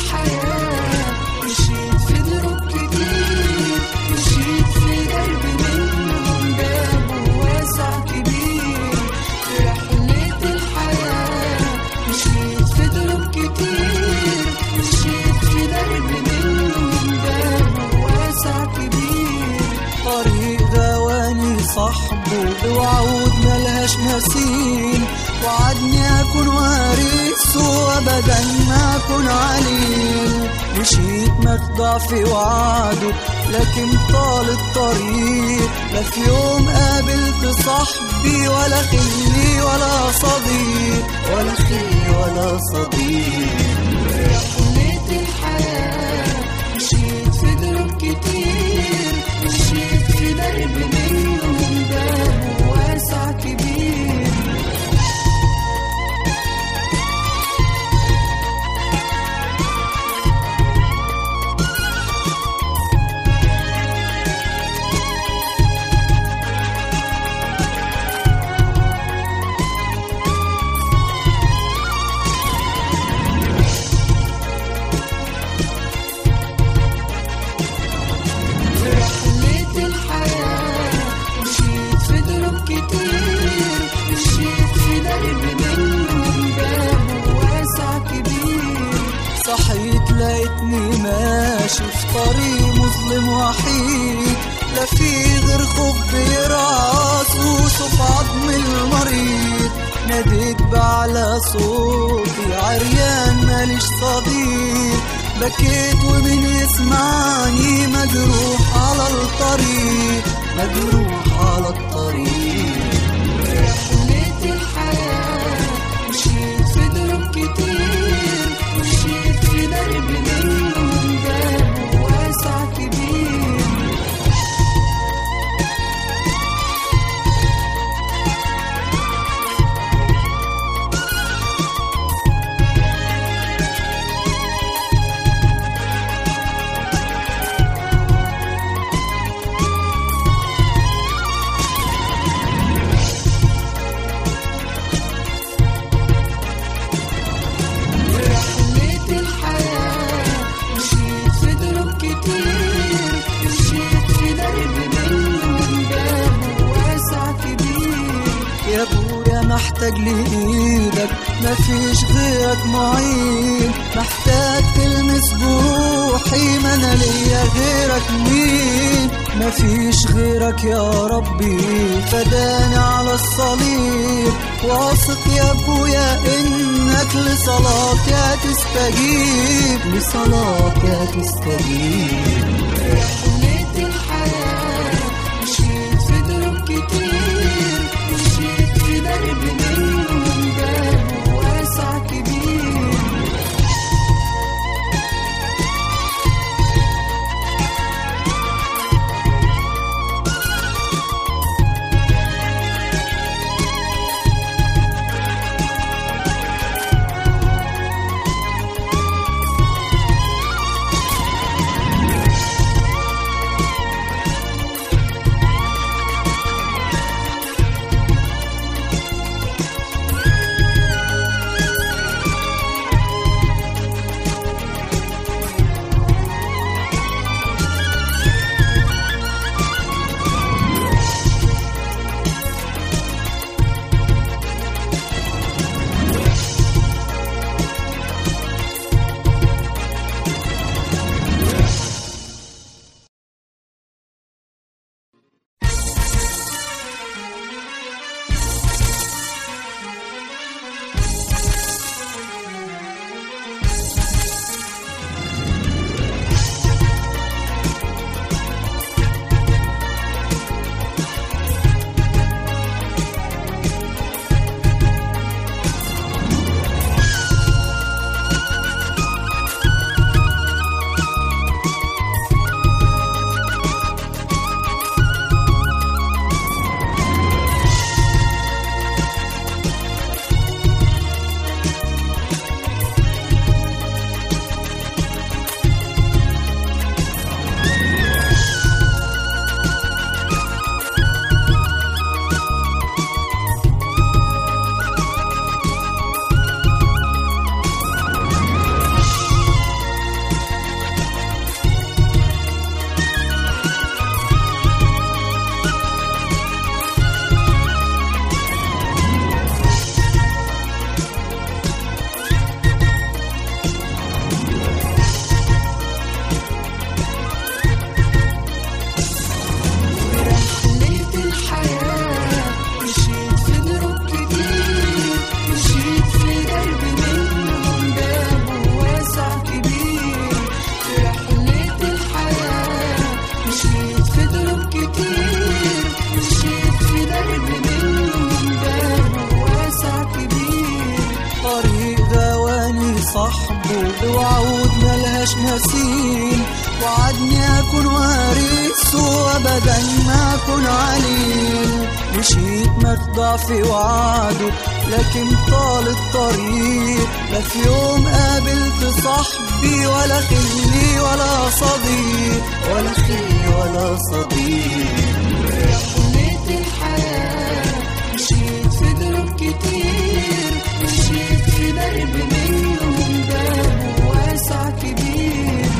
الحياة مشيت في دروب كتير مشيت في درب منهم باب واسع كبير في رحلة الحياة مشيت في دروب كتير مشيت في درب منهم باب واسع كبير طريق غواني صاحبه وعود ملهاش مثيل وعدني اكون وارث وابدا ما اكون عليل مشيت مخدع في وعده لكن طال الطريق لا في يوم قابلت صاحبي ولا خلي ولا صديق ولا خلي ولا صديق رحلة الحياة مشيت في دروب كتير مشيت في درب منهم باب واسع كبير رحلة الحياة مشيت في دروب كتير مشيت في درب منهم باب واسع كبير صحيت لقيتني ماشي في طريق مظلم وحيد لا في غير خوف براس وصف عظم المريض ناديت بعلى صوتي عريان ماليش صديق بكيت ومين يسمعني مجروح على الطريق مجروح على الطريق رحلة الحياة مشيت في دروب كتير مشيت في درب منهم باب واسع كبير رحلة الحياة مشيت في دروب كتير مشيت في درب منهم باب واسع كبير يا ابويا محتاج لايدك مفيش غيرك معين محتاج تلمس جروحي ما انا ليا غيرك مين مفيش غيرك يا ربي فداني على الصليب واثق يا ابويا انك لصلاتي هتستجيب لصلاتي هتستجيب رحلة الحياة مشيت في دروب كتير مشيت في درب منهم باب واسع كبير بوعود ملهاش مثيل وعدني أكون وارث وأبدا ما أكون عليل مشيت مخدع في وعده لكن طال الطريق لا في يوم قابلت صاحبي ولا خلي ولا صديق ولا خلي ولا صديق رحلة الحياة مشيت في دروب كتير مشيت في درب منهم باب واسع كبير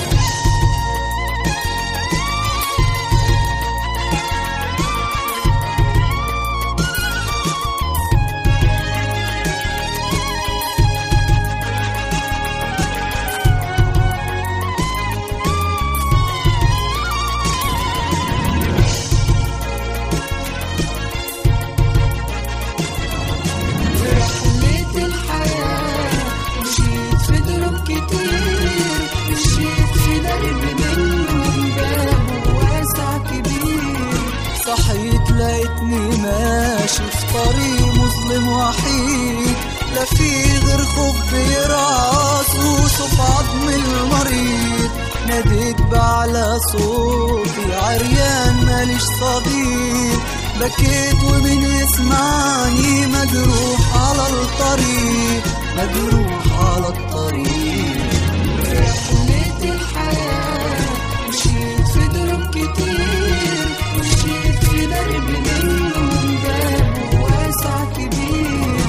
رحلة الحياة مشيت في دروب كتير مشيت في درب منهم باب واسع كبير صحيت لقيتني ماشي في طريق مظلم وحيد لا في غير خوف بيرعص وشوف عظم المريض ناديت بعلى صوتي عريان ماليش صديق بكيت ومين يسمعني مجروح على الطريق مجروح على الطريق رحلة الحياة مشيت في دروب كتير مشيت في درب منهم باب واسع كبير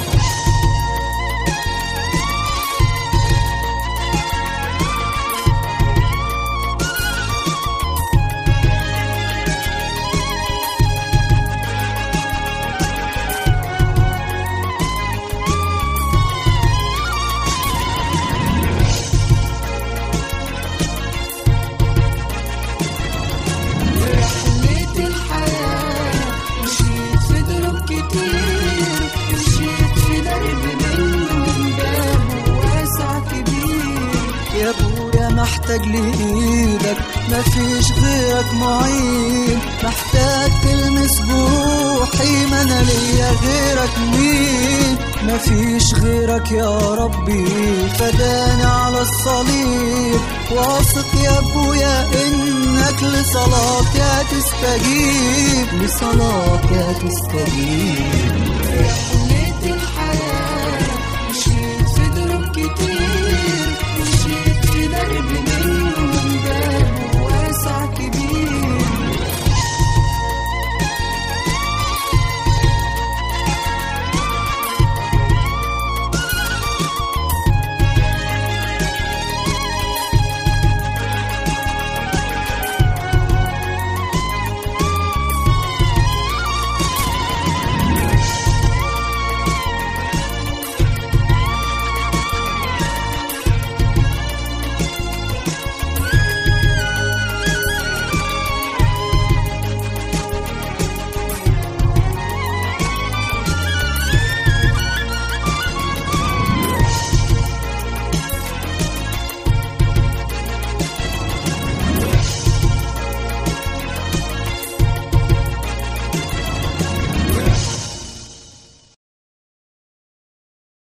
رحلة الحياة مشيت في دروب كتير مشيت في درب منهم باب واسع كبير يا ابويا محتاج لايدك مفيش غيرك معين محتاج تلمس جروحي ما انا ليا غيرك مين مفيش غيرك يا ربي فداني على الصليب واثق يا ابويا انك لصلاتي هتستجيب لصلاتي هتستجيب رحلة